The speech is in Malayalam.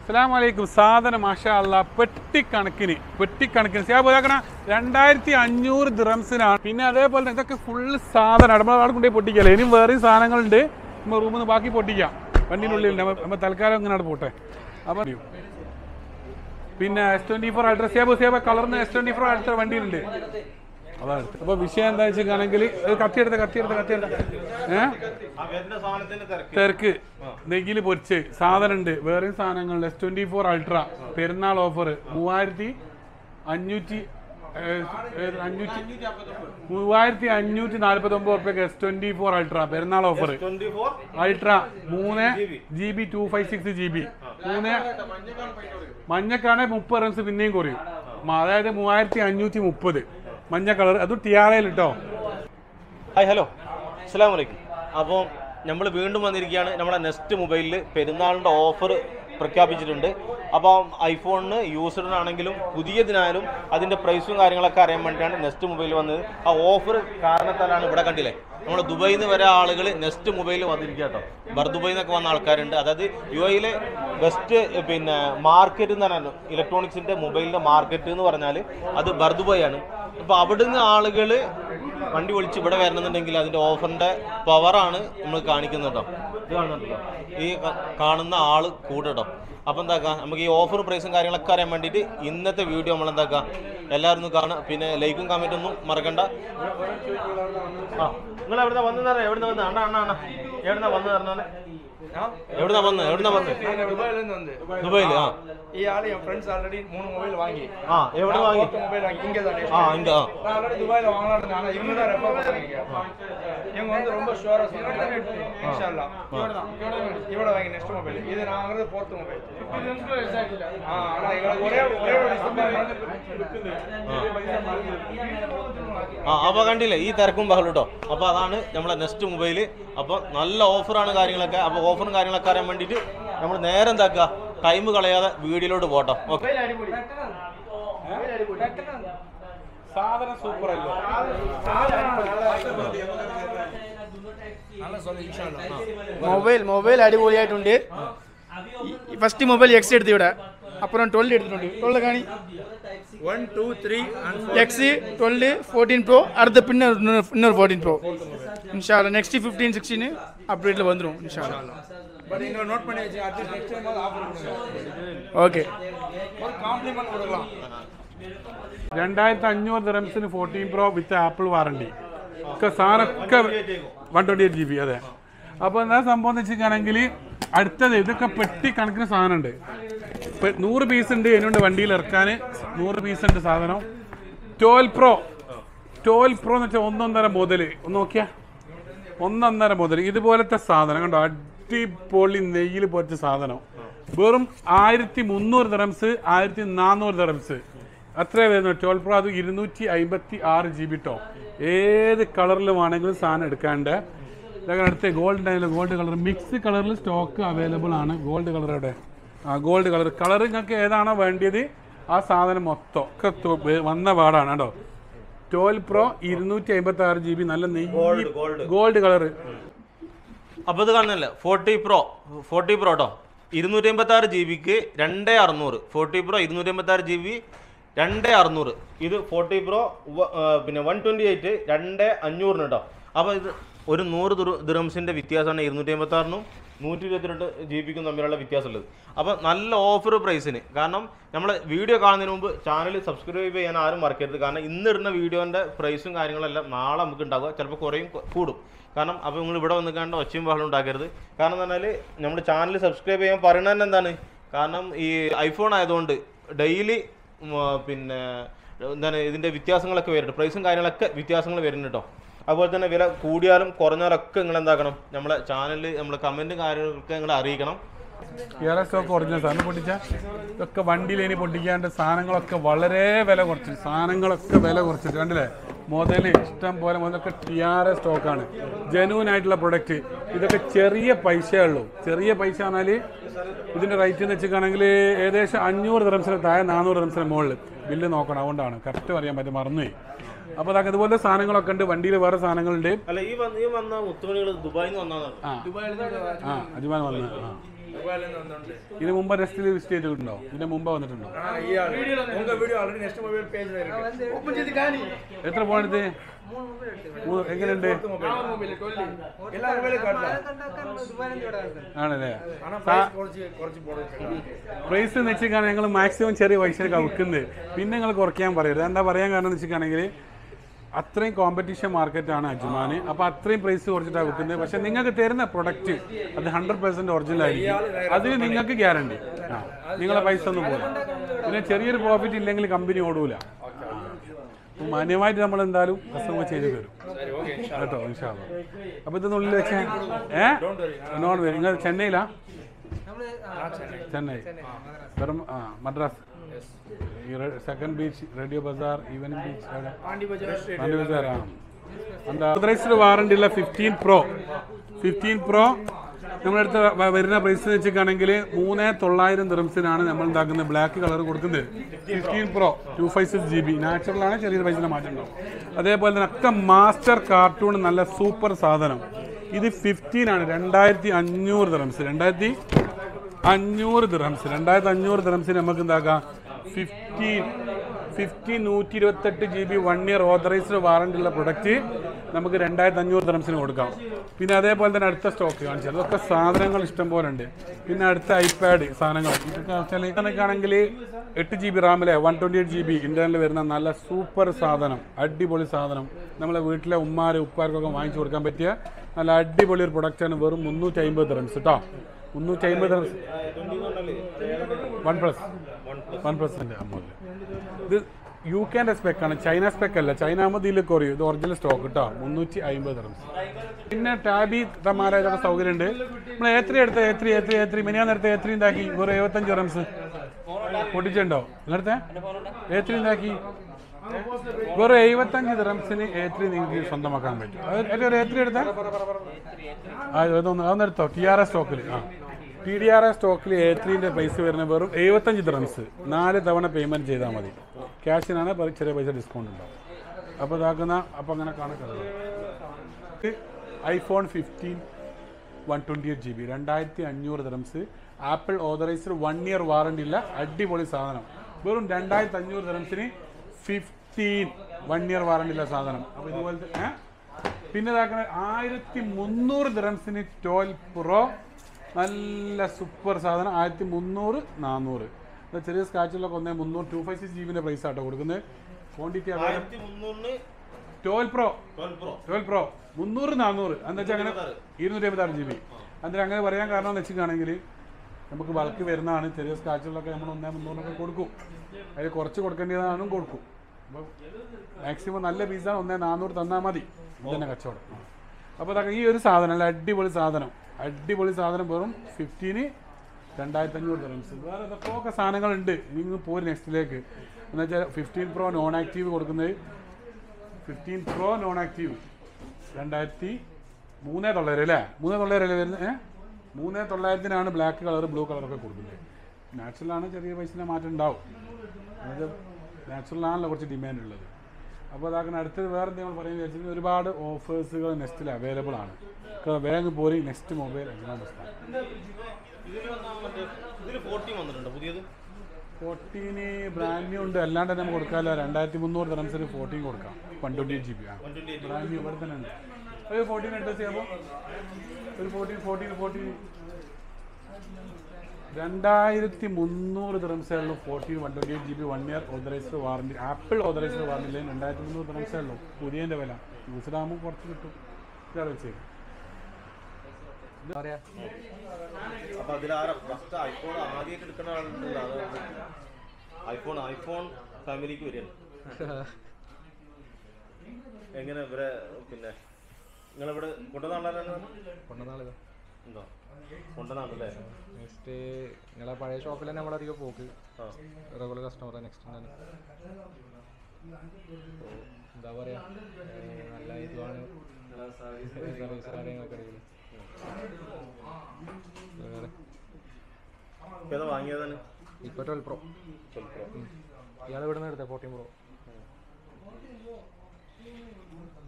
അസ്സാം വലൈക്കും സാധനം മാഷാ അല്ല പെട്ടിക്കണക്കിന് പെട്ടിക്കണക്കിന് സിയാബ് ഇതാക്കണ രണ്ടായിരത്തി അഞ്ഞൂറ് ദിറംസിനാണ് പിന്നെ അതേപോലെ തന്നെ ഇതൊക്കെ ഫുള്ള് സാധനമാണ് നമ്മൾ അവിടെ കൊണ്ടുപോയി പൊട്ടിക്കല്ലേ ഇനിയും വേറെയും സാധനങ്ങളുണ്ട് നമ്മൾ റൂമിൽ നിന്ന് ബാക്കി പൊട്ടിക്കാം വണ്ടിനുള്ളിൽ നമ്മൾ നമ്മൾ തൽക്കാലം ഇങ്ങനെ അവിടെ പോട്ടെ അപ്പം പിന്നെ എസ് ട്വൻറ്റി ഫോർ അൾട്ര സിയാബ് സിയാബ് കളറിന് എസ് ട്വൻറ്റി ഫോർ അൾട്ര വണ്ടിയിലുണ്ട് അതാണ് അപ്പോൾ വിഷയം എന്താ വെച്ചിട്ടാണെങ്കിൽ കത്തിയെടുത്ത കത്തിയെടുത്ത കത്തിയെടുത്ത ഏഹ് തിരക്ക് നെയ്യിൽ പൊരിച്ച് സാധനമുണ്ട് വേറെ സാധനങ്ങളുണ്ട് S twenty four ultra Perunnal offer മൂവായിരത്തി അഞ്ഞൂറ്റി ഏഹ്, ഏഹ്, അഞ്ഞൂറ്റി മൂവായിരത്തി അഞ്ഞൂറ്റി നാല്പത്തി ഒമ്പത് റുപ്യക്ക് S twenty four ultra Perunnal offer ultra മൂന്ന് G B two five six G B മൂന്ന് മഞ്ഞക്കാണെ മുപ്പത് റൺസ് പിന്നെയും കുറയും മ- അതായത് മൂവായിരത്തി അഞ്ഞൂറ്റി മുപ്പത് മഞ്ഞ കളർ അത് ടി ആർ എൽ കേട്ടോ ഹായ് ഹലോ അസ്സാം വലൈക്കും അപ്പോൾ നമ്മൾ വീണ്ടും വന്നിരിക്കുകയാണ് നമ്മുടെ നെക്സ്റ്റ് മൊബൈലിൽ പെരുന്നാളിൻ്റെ ഓഫർ പ്രഖ്യാപിച്ചിട്ടുണ്ട് അപ്പോൾ ഐഫോണിന് യൂസറിനാണെങ്കിലും പുതിയതിനായാലും അതിൻ്റെ പ്രൈസും കാര്യങ്ങളൊക്കെ അറിയാൻ വേണ്ടിയിട്ടാണ് നെക്സ്റ്റ് മൊബൈൽ വന്നത് ആ ഓഫർ കാരണത്താലാണ് ഇവിടെ കണ്ടില്ലേ നമ്മൾ ദുബൈയിൽ നിന്ന് വരെ ആളുകൾ നെക്സ്റ്റ് മൊബൈൽ വന്നിരിക്കുക കേട്ടോ ബർ ദുബൈയിൽ നിന്നൊക്കെ വന്ന ആൾക്കാരുണ്ട് അതായത് യു എയിലെ ബെസ്റ്റ് പിന്നെ മാർക്കറ്റ് എന്ന് പറഞ്ഞാൽ ഇലക്ട്രോണിക്സിൻ്റെ മൊബൈലിൻ്റെ മാർക്കറ്റ് എന്ന് പറഞ്ഞാൽ അത് ബർ ദുബൈ ആണ് അപ്പോൾ അവിടുന്ന് ആളുകൾ വണ്ടി വിളിച്ച് ഇവിടെ വരണമെന്നുണ്ടെങ്കിൽ അതിന്റെ ഓഫറിന്റെ പവറാണ് നമ്മൾ കാണിക്കുന്നത് കേട്ടോ ഇത് കാണുന്നുണ്ടല്ലോ ഈ ക- കാണുന്ന ആള് കൂടട്ടോ അപ്പം എന്താക്കാം നമുക്ക് ഈ ഓഫർ പ്രൈസും കാര്യങ്ങളൊക്കെ അറിയാൻ വേണ്ടിയിട്ട് ഇന്നത്തെ വീഡിയോ നമ്മൾ എന്താക്കാം എല്ലാവരും ഒന്ന് കാണുക പിന്നെ ലൈക്കും കമൻറ്റും ഒന്നും മറക്കണ്ട ആ നിങ്ങൾ എവിടുന്ന വന്നു തരാം എവിടുന്ന വന്ന് അണ്ണ അണ്ണ അണ്ണ എവിടുന്ന വന്നു തരണേ എവിടുന്ന വന്ന് എവിടുന്ന വന്ന് துபாயில இருந்து வந்து ദുബൈയിൽ ആ ഈ ആള് എൻ ഫ്രണ്ട്സ് ആൾറെഡി മൂന്ന് മൊബൈൽ വാങ്ങി ആ എവിടെ വാങ്ങി மொபைல் வாங்கி இங்க தான் ആ ഇங்க ആ நான் ஆல்ரெடி துபாயில வாங்கலாம்னு ஆனா இவங்க தான் ரெஃபர் பண்ணாங்க இவங்க வந்து ரொம்ப ஷுவரா சொன்னாங்க இன்ஷா அல்லாஹ் இவட வாங்கி நெக்ஸ்ட் மொபைல் இது நான் வாங்குறது ஃபோர்த் மொபைல் ஆ ஆனா எங்களுக்கு ஒரே ஒரே ஒரு ആ അപ്പൊ കണ്ടില്ലേ ഈ തിരക്കും ബഹളം കേട്ടോ അപ്പൊ അതാണ് നമ്മളെ നെക്സ്റ്റ് മൊബൈൽ അപ്പൊ നല്ല ഓഫറാണ് കാര്യങ്ങളൊക്കെ അപ്പൊ ഓഫറും കാര്യങ്ങളൊക്കെ അറിയാൻ വേണ്ടിയിട്ട് നമ്മൾ നേരെ എന്താക്കുക ടൈം കളയാതെ വീഡിയോയിലോട്ട് പോട്ടോ ഓക്കെ സാധനം സൂപ്പർ അല്ലേ മൊബൈൽ മൊബൈൽ അടിപൊളിയായിട്ടുണ്ട് ഫസ്റ്റ് മൊബൈൽ എക്സ് എടുത്തു ഇവിടെ അപ്പുറം ട്വൽവ് എടുത്തിട്ടുണ്ട് ട്വൽവ് കാണി one two three X twelve fourteen pro അടുത്ത പിന്നെ இன்னொரு ഫോർട്ടീൻ പ്രോ இன்ஷால்லா நெக்ஸ்ட் ஃபிஃப்டீன் சிக்ஸ்டீன் அப்டேட்டில் வந்துடும் இன்ஷால்லா பட் இங்கே நோட் பண்ணி வச்சு at least next time offer okay ஒரு காம்ப்ளிமெண்ட் கொடுக்கலாம் രണ്ടായിരത്തി അഞ്ഞൂറ് ദിറംസിന് fourteen pro with Apple warranty ഒക്കെ സാധനമൊക്കെ one twenty eight G B അതെ അപ്പോൾ എന്താ സംഭവം എന്ന് വെച്ചിട്ടാണെങ്കിൽ അടുത്തത് ഇതൊക്കെ പെട്ടി കണക്കിന് സാധനമുണ്ട് ഇപ്പം നൂറ് പീസ് ഉണ്ട് അതിനുണ്ട് വണ്ടിയിൽ ഇറക്കാൻ നൂറ് പീസ് ഉണ്ട് സാധനം ട്വൽവ് പ്രോ ട്വൽവ് പ്രോ എന്ന് വെച്ചാൽ ഒന്നൊന്നര മുതൽ ഒന്ന് നോക്കിയാ ഒന്നൊന്നര മുതൽ ഇതുപോലത്തെ സാധനം കണ്ടോ അടിപൊളി നെയ്യിൽ പോലത്തെ സാധനം വെറും ആയിരത്തി മുന്നൂറ് ദറംസ് ആയിരത്തി നാനൂറ് ദറംസ് അത്രേ വരുന്നു ട്വൽവ് പ്രോ അത് ഇരുന്നൂറ്റി അമ്പത്തി ആറ് ജി ബി ടോ ഏത് കളറിൽ വേണമെങ്കിലും സാധനം എടുക്കാണ്ട് ഇതൊക്കെ അടുത്ത് ഗോൾഡ് ഉണ്ടായാലും ഗോൾഡ് കളർ മിക്സ് കളറിൽ സ്റ്റോക്ക് അവൈലബിൾ ആണ് ഗോൾഡ് കളർ എവിടെ ആ ഗോൾഡ് കളർ കളർ നിങ്ങൾക്ക് ഏതാണോ വേണ്ടിയത് ആ സാധനം മൊത്തം ഒക്കെ തു- വന്ന പാടാണ് കേട്ടോ ട്വൽവ് പ്രോ ഇരുന്നൂറ്റി അമ്പത്തി ആറ് ജി ബി നല്ല നെയ്യ് ഗോൾഡ് കളർ അപ്പൊ ഇത് കാണുന്നില്ല ഫോർട്ടി പ്രോ ഫോർട്ടി പ്രോ കേട്ടോ ഇരുന്നൂറ്റി അമ്പത്തി ആറ് ജി ബിക്ക് രണ്ട് അറുന്നൂറ് ഫോർട്ടി പ്രോ ഇരുന്നൂറ്റി അമ്പത്തി ആറ് ജി ബി രണ്ട് അറുന്നൂറ് ഇത് ഫോർട്ടി പ്രോ പിന്നെ വൺ ട്വൻറ്റി എയ്റ്റ് രണ്ട് അഞ്ഞൂറിന് കേട്ടോ അപ്പോൾ ഇത് ഒരു നൂറ് ദിറംസിൻ്റെ വ്യത്യാസമാണ് ഇരുന്നൂറ്റി അമ്പത്തി ആറിനും നൂറ്റി ഇരുപത്തിരണ്ട് ജി ബിക്കും തമ്മിലുള്ള വ്യത്യാസമുള്ളത് അപ്പോൾ നല്ല ഓഫർ പ്രൈസിന് കാരണം നമ്മൾ വീഡിയോ കാണുന്നതിന് മുമ്പ് ചാനൽ സബ്സ്ക്രൈബ് ചെയ്യാൻ ആരും മറക്കരുത് കാരണം ഇന്ന് ഇടുന്ന വീഡിയോൻ്റെ പ്രൈസും കാര്യങ്ങളെല്ലാം നാളെ നമുക്ക് ഉണ്ടാവുക ചിലപ്പോൾ കുറയും കൊ- കൂടും കാരണം അപ്പോൾ നിങ്ങൾ ഇവിടെ വന്ന് കണ്ട ഒച്ചയും ബഹളം ഉണ്ടാക്കരുത് കാരണം എന്ന് പറഞ്ഞാൽ നമ്മുടെ ചാനൽ സബ്സ്ക്രൈബ് ചെയ്യാൻ പറയുന്നത് തന്നെ എന്താണ് കാരണം ഈ ഐഫോൺ ആയതുകൊണ്ട് ഡെയിലി പിന്നെ എന്താണ് ഇതിൻ്റെ വ്യത്യാസങ്ങളൊക്കെ വരുന്നുണ്ട് പ്രൈസും കാര്യങ്ങളൊക്കെ വ്യത്യാസങ്ങൾ വരുന്നുണ്ട് കേട്ടോ അതുപോലെ തന്നെ വില കൂടിയാലും കുറഞ്ഞാലൊക്കെ നിങ്ങൾ എന്താക്കണം നമ്മളെ ചാനലിൽ നമ്മളെ കമൻറ്റും കാര്യങ്ങളൊക്കെ നിങ്ങൾ അറിയിക്കണം ഏറെ സ്റ്റോക്ക് ഒറിജിനൽ സാധനം പൊട്ടിച്ച ഇതൊക്കെ വണ്ടിയിൽ ഇനി പൊട്ടിക്കാണ്ട് സാധനങ്ങളൊക്കെ വളരെ വില കുറച്ച് സാധനങ്ങളൊക്കെ വില കുറച്ചിട്ട് കണ്ടില്ലേ മുതൽ ഇഷ്ടം പോലെ മുതലൊക്കെ ടി ആർ എ സ്റ്റോക്കാണ് ജെനുവൻ ആയിട്ടുള്ള പ്രൊഡക്റ്റ് ഇതൊക്കെ ചെറിയ പൈസയേ ഉള്ളൂ ചെറിയ പൈസ പറഞ്ഞാൽ ഇതിൻ്റെ റേറ്റ് എന്ന് വെച്ചിട്ടാണെങ്കിൽ ഏകദേശം അഞ്ഞൂറ് ദിറംസിന് താഴെ നാനൂറ് ദിറംസിന് മുകളിൽ ബില്ല് നോക്കണം അതുകൊണ്ടാണ് കറക്റ്റ് അറിയാൻ പറ്റും മറന്നുപോയി അപ്പോൾ അതൊക്കെ ഇതുപോലെ സാധനങ്ങളൊക്കെ ഉണ്ട് വണ്ടിയിൽ വേറെ സാധനങ്ങളുണ്ട് അല്ല ഈ വന്ന ഈ വന്ന മുത്തുമണികൾ ദുബായിൽ നിന്ന് വന്നതാണ് ആ ആ അജുമാൻ വന്ന് ആ ദുബായിലെന്ന് വന്നോണ്ട് ഇതിന് മുമ്പ് നെസ്റ്റിൽ വിസിറ്റ് ചെയ്തിട്ടുണ്ടോ ഇതിന് മുമ്പ് വന്നിട്ടുണ്ടോ ആ ഈ ആള് ഉங்க വീഡിയോ ആൾറെഡി നെക്സ്റ്റ് മൊബൈൽ പേജിൽ ഇருக்கு ഓപ്പൺ ചെയ്ത് കാണി എത്ര പോണെടുത്ത് എങ്ങനെയുണ്ട് മൊബൈൽ ടൊല്ലി എല്ലാ മൊബൈലും കാട്ടില്ല ആണല്ലേ ആണോ പ്രൈസ് കുറച്ച് കുറച്ച് പോടും പ്രൈസ് എന്ന് വെച്ചിട്ടാണ് ഞങ്ങൾ മാക്സിമം ചെറിയ പൈസയൊക്കെ വിൽക്കുന്നത് പിന്നെ നിങ്ങൾ കുറയ്ക്കാൻ പറയരുത് എന്താ പറയാൻ കാരണം എന്ന് വെച്ചിട്ടാണെങ്കിൽ അത്രയും കോമ്പറ്റീഷൻ മാർക്കറ്റാണ് അജ്മാന് അപ്പോൾ അത്രയും പ്രൈസ് കുറച്ചിട്ടാണ് വിൽക്കുന്നത് പക്ഷെ നിങ്ങൾക്ക് തരുന്ന പ്രൊഡക്റ്റ് അത് ഹൺഡ്രഡ് പെർസെൻറ്റ് ഒറിജിനൽ ആയിരിക്കും അതിന് നിങ്ങൾക്ക് ഗ്യാരണ്ടി ആ നിങ്ങളെ പൈസ ഒന്നും പോലും പിന്നെ ചെറിയൊരു പ്രോഫിറ്റ് ഇല്ലെങ്കിൽ കമ്പനി ഓടൂല അപ്പോൾ മാന്യമായിട്ട് നമ്മൾ എന്തായാലും കസ്റ്റമർ ചെയ്ത് തരും കേട്ടോ ഇൻഷാല്ല അപ്പോൾ ഇതൊന്നുള്ളിൽ വെച്ചാൽ ഏ നോൺ വരും നിങ്ങൾ ചെന്നൈയിലാ ചെന്നൈ വെറും ആ മദ്രാസ് ഈ second beach radio bazaar evening beach അവിടെ പാണ്ടി ബജാർ പാണ്ടി ബസാർ ആ എന്താ ഓതറൈസ്ഡ് വാറണ്ടി ഉള്ള ഫിഫ്റ്റീൻ പ്രോ ഫിഫ്റ്റീൻ പ്രോ നമ്മളടുത്ത് വ- വരുന്ന പ്രൈസ് വെച്ചിട്ടാണെങ്കിൽ മൂന്ന് തൊള്ളായിരം ദിറംസിനാണ് നമ്മൾ ഉണ്ടാക്കുന്ന ബ്ലാക്ക് കളർ കൊടുക്കുന്നത് fifteen pro two five six G B നാച്ചുറലാണ് ചെറിയൊരു പൈസ മാറ്റം ഉണ്ടാവും അതേപോലെ തന്നെ ഒക്കെ മാസ്റ്റർ കാർട്ടൂൺ നല്ല സൂപ്പർ സാധനം ഇത് ഫിഫ്റ്റീൻ ആണ് രണ്ടായിരത്തി അഞ്ഞൂറ് ദിറംസ് രണ്ടായിരത്തി അഞ്ഞൂറ് ദിറംസ് രണ്ടായിരത്തി അഞ്ഞൂറ് ദിറംസിന് നമുക്ക് എന്താക്കാം ഫിഫ്റ്റീൻ ഫിഫ്റ്റീൻ നൂറ്റി ഇരുപത്തെട്ട് G B one year authorised warranty ഉള്ള പ്രൊഡക്റ്റ് നമുക്ക് രണ്ടായിരത്തി അഞ്ഞൂറ് ദിറംസിന് കൊടുക്കാം പിന്നെ അതേപോലെ തന്നെ അടുത്ത സ്റ്റോക്ക് കാണിച്ചത് അതൊക്കെ സാധനങ്ങൾ ഇഷ്ടം പോലെ ഉണ്ട് പിന്നെ അടുത്ത ഐപാഡ് സാധനങ്ങൾ ഇതൊക്കെ വെച്ചാൽ ഇതൊക്കെയാണെങ്കിൽ എട്ട് ജി ബി റാമിലെ one twenty eight G B ഇന്റർനെറ്റിൽ വരുന്ന നല്ല സൂപ്പർ സാധനം അടിപൊളി സാധനം നമ്മളെ വീട്ടിലെ ഉമ്മാര് ഉപ്പാർക്കൊക്കെ വാങ്ങിച്ചു കൊടുക്കാൻ പറ്റിയ നല്ല അടിപൊളി ഒരു പ്രൊഡക്റ്റാണ് വെറും മുന്നൂറ്റി അമ്പത് ദിറംസ് കേട്ടോ മുന്നൂറ്റി അമ്പത് ദിറംസ് വൺ പ്ലസ് വൺ പ്ലസിന്റെ അമൗണ്ട് ഇത് യു കെന്റെ സ്പെക്ക് ആണ് ചൈന സ്പെക്ക് അല്ല ചൈന ആകുമ്പോൾ ഇതിൽ കുറയും ഇത് ഒറിജിനൽ സ്റ്റോക്ക് കേട്ടോ മുന്നൂറ്റി അമ്പത് റംസ് പിന്നെ ടാബി തമാര ഇതൊക്കെ സൗകര്യമുണ്ട് നമ്മൾ എ ത്രീ എടുത്ത A three A three A three മിനിയാന്ന് എടുത്ത എ ത്രീ ഉണ്ടാക്കി വെറും എഴുപത്തഞ്ച് റംസ് പൊട്ടിച്ചുണ്ടോ നിങ്ങളടുത്ത എ ത്രീ ഉണ്ടാക്കി വെറും എഴുപത്തഞ്ച് റംസിന് എ ത്രീ നിങ്ങൾക്ക് സ്വന്തമാക്കാൻ പറ്റും അത് ഏറ്റവും ഒരു എ ത്രീ എടുത്താൽ ആ ഇതൊന്ന് അതൊന്ന് എടുത്തോ ടി ആർ എസ് സ്റ്റോക്കിൽ ആ ടി ഡി ആർ എസ് സ്റ്റോക്കിൽ എ ത്രീൻ്റെ പ്രൈസ് വരുന്ന വെറും എഴുപത്തഞ്ച് ദ്രംസ് നാല് തവണ പേയ്മെൻറ്റ് ചെയ്താൽ മതി ക്യാഷിനാണ് പ- ചെറിയ പൈസ ഡിസ്കൗണ്ട് ഉണ്ടാവും അപ്പോൾ ഇതാക്കുന്ന അപ്പോൾ അങ്ങനെ കണക്കുള്ളത് iPhone fifteen one twenty eight G B രണ്ടായിരത്തി അഞ്ഞൂറ് ദ്രംസ് Apple authorised one year warranty ഉള്ള അടിപൊളി സാധനം വെറും രണ്ടായിരത്തി അഞ്ഞൂറ് ദ്രംസിന് ഫിഫ്റ്റീൻ വൺ ഇയർ വാറണ്ടി ഉള്ള സാധനം അപ്പോൾ ഇതുപോലത്തെ ഏ? പിന്നെ ഇതാക്കണ ആയിരത്തി മുന്നൂറ് ദിറംസിന് ട്വൽവ് പ്രോ നല്ല സൂപ്പർ സാധനം ആയിരത്തി മുന്നൂറ് നാനൂറ് ഇത് ചെറിയ സ്കാച്ചിലൊക്കെ ഒന്നേ മുന്നൂറ് ടു ഫൈവ് സിക്സ് ജി ബിൻ്റെ പ്രൈസ് ആട്ടോ കൊടുക്കുന്നത് ക്വാണ്ടിറ്റി ആയിരത്തി മുന്നൂറിന് twelve pro twelve pro twelve pro മുന്നൂറ് നാനൂറ് എന്താ വെച്ചാൽ അങ്ങനെ ഇരുന്നൂറ്റി അമ്പത്താറ് ജി ബി അതിന് അങ്ങനെ പറയാൻ കാരണം എന്ന് വെച്ചിട്ടാണെങ്കിൽ നമുക്ക് ബൾക്ക് വരുന്നതാണ് ചെറിയ സ്കാച്ചുകളൊക്കെ നമ്മൾ ഒന്നേ മുന്നൂറിനൊക്കെ കൊടുക്കും അതിൽ കുറച്ച് കൊടുക്കേണ്ടതാണും കൊടുക്കും അപ്പോൾ മാക്സിമം നല്ല പീസാണ് ഒന്നേ നാനൂറ് തന്നാൽ മതി ഇതന്നെ കച്ചവടം അപ്പോൾ അതൊക്കെ ഈ ഒരു സാധനം അല്ല അടിപൊളി സാധനം അടിപൊളി സാധനം വെറും ഫിഫ്റ്റീന് രണ്ടായിരത്തി അഞ്ഞൂറ് ദിറംസ് വേറെ ഇതൊക്കെ സാധനങ്ങളുണ്ട് ഇനി പോരും നെക്സ്റ്റിലേക്ക് എന്ന് വെച്ചാൽ ഫിഫ്റ്റീൻ പ്രോ നോൺ ആക്റ്റീവ് കൊടുക്കുന്നത് ഫിഫ്റ്റീൻ പ്രോ നോൺ ആക്റ്റീവ് രണ്ടായിരത്തി മൂന്നേ തൊള്ളായിരം അല്ലേ മൂന്നേ തൊള്ളായിരം അല്ലേ വരുന്നത് ഏഹ് മൂന്നേ തൊള്ളായിരത്തിനാണ് ബ്ലാക്ക് കളർ ബ്ലൂ കളറൊക്കെ കൊടുക്കുന്നത് നാച്ചുറലാണ് ചെറിയ പൈസ മാറ്റം ഉണ്ടാവും അതായത് നാച്ചുറലാണല്ലോ കുറച്ച് ഡിമാൻഡ് ഉള്ളത് അപ്പോൾ അതാക്കുന്ന അടുത്തത് വേറെ എന്തെങ്കിലും പറയുന്നത് വെച്ചാൽ ഒരുപാട് ഓഫേഴ്സുകൾ നെക്സ്റ്റിൽ അവൈലബിൾ ആണ് ഒക്കെ വേഗം പോരി നെക്സ്റ്റ് മൊബൈൽ അജ്മാൻ ബസ്താണ് ഇതിൽ വന്നാ മറ്റേ ഇതിൽ ഫോർട്ടീൻ വന്നിട്ടുണ്ട് പുതിയത് ഫോർട്ടീന് ബ്രാൻഡ് ന്യൂ ഉണ്ട് അല്ലാണ്ട് തന്നെ നമുക്ക് കൊടുക്കാമല്ലോ രണ്ടായിരത്തി മുന്നൂറ് ദിറംസിന് ഫോർട്ടീൻ കൊടുക്കാം one twenty eight G B ആ one twenty eight brand new ഇവിടെ തന്നെ ഉണ്ട് ഒരു ഫോർട്ടീൻ അഡ്രസ് ചെയ്യുമ്പോൾ ഒരു ഫോർട്ടീൻ ഫോർട്ടീൻ ഫോർട്ടീൻ രണ്ടായിരത്തി മുന്നൂറ് ദിറംസേ ഉള്ളൂ fourteen one twenty eight G B one year authorised warranty Apple authorised warranty ഇല്ലെങ്കിൽ രണ്ടായിരത്തി മുന്നൂറ് ദിറംസേ ഉള്ളൂ പുതിയതിൻ്റെ വില യൂസ്ഡ് ആകുമ്പോൾ കുറച്ച് കിട്ടും ഇതാണ് വെച്ചേക്ക് അപ്പൊ അതിലാരാ ഫസ്റ്റ് ഐഫോൺ ആദ്യമായിട്ട് എടുക്കുന്ന ആളുണ്ടല്ലോ അത് ഐഫോൺ ഐഫോൺ ഫാമിലിക്ക് വരികയാണ് എങ്ങനെ ഇവരെ പിന്നെ നിങ്ങളിവിടെ കൊണ്ടുവന്നാളാണ് കൊണ്ടുവന്നാളിത് ഉണ്ടോ കൊണ്ടുവന്നാണല്ലേ നെക്സ്റ്റ് നിങ്ങളെ പഴയ ഷോപ്പിൽ തന്നെ നമ്മളധികം പോക്ക് ആ റെഗുലർ കസ്റ്റമർ നെക്സ്റ്റ് തന്നെ എന്താ പറയാ ഏർ നല്ല ഇതുമാണ് സർവീസ് കാര്യങ്ങളൊക്കെ ഇടയിൽ വേറെ ഇപ്പൊ ഏതാ വാങ്ങിയതാണ് ഇപ്പോൾ ട്വൽവ് പ്രോ ട്വൽവ് പ്രോ ഇയാൾ ഇവിടെ നിന്ന് എടുത്തേ ഫോർട്ടീൻ പ്രോ